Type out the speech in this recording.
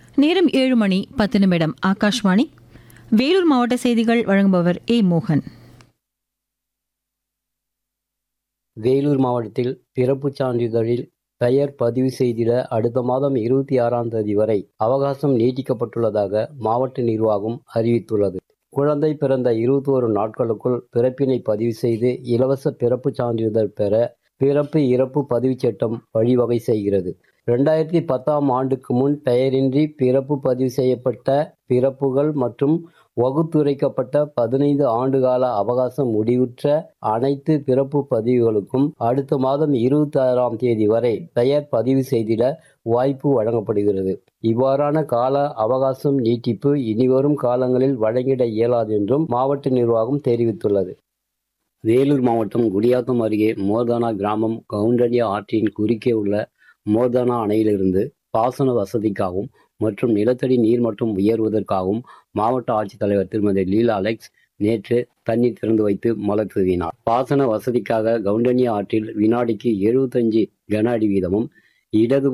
நேரம் ஏழு மணி பத்து நிமிடம் ஆகாஷ்வாணி வேலூர் மாவட்ட செய்திகள் வழங்குபவர் ஏ மோகன் வேலூர் மாவட்டத்தில் பிறப்புச் சான்றிதழில் பெயர் பதிவு செய்திட அடுத்த மாதம் இருபத்தி ஆறாம் தேதி வரை அவகாசம் நீட்டிக்கப்பட்டுள்ளதாக மாவட்ட நிர்வாகம் அறிவித்துள்ளது குழந்தை பிறந்த இருபத்தோரு நாட்களுக்குள் பிறப்பினை பதிவு செய்து இலவச பிறப்புச் சான்றிதழ் பெற பிறப்பு இறப்பு பதிவுச் சட்டம் வழிவகை செய்கிறது ரெண்டாயிரத்தி பத்தாம் ஆண்டுக்கு முன் பெயரின்றி பிறப்பு பதிவு செய்யப்பட்ட பிறப்புகள் மற்றும் வகுத்துரைக்கப்பட்ட பதினைந்து ஆண்டுகால அவகாசம் முடிவுற்ற அனைத்து பிறப்பு பதிவுகளுக்கும் அடுத்த மாதம் இருபத்தி ஆறாம் தேதி வரை பெயர் பதிவு செய்திட வாய்ப்பு வழங்கப்படுகிறது இவ்வாறான கால அவகாசம் நீட்டிப்பு இனிவரும் காலங்களில் வழங்கிட இயலாது என்றும் மாவட்ட நிர்வாகம் தெரிவித்துள்ளது வேலூர் மாவட்டம் குடியாத்தம் அருகே மோர்தானா கிராமம் கவுண்டனியா ஆற்றின் குறுக்கே உள்ள மோர்தானா அணையிலிருந்து பாசன வசதிக்காகவும் மற்றும் நிலத்தடி நீர்மட்டம் உயர்வதற்காகவும் மாவட்ட ஆட்சித்தலைவர் திருமதி லீலா அலெக்ஸ் நேற்று தண்ணீர் திறந்து வைத்து மலர் தூவினார் பாசன வசதிக்காக கவுண்டனியா ஆற்றில் வினாடிக்கு எழுபத்தஞ்சு கன அடி வீதமும் இடது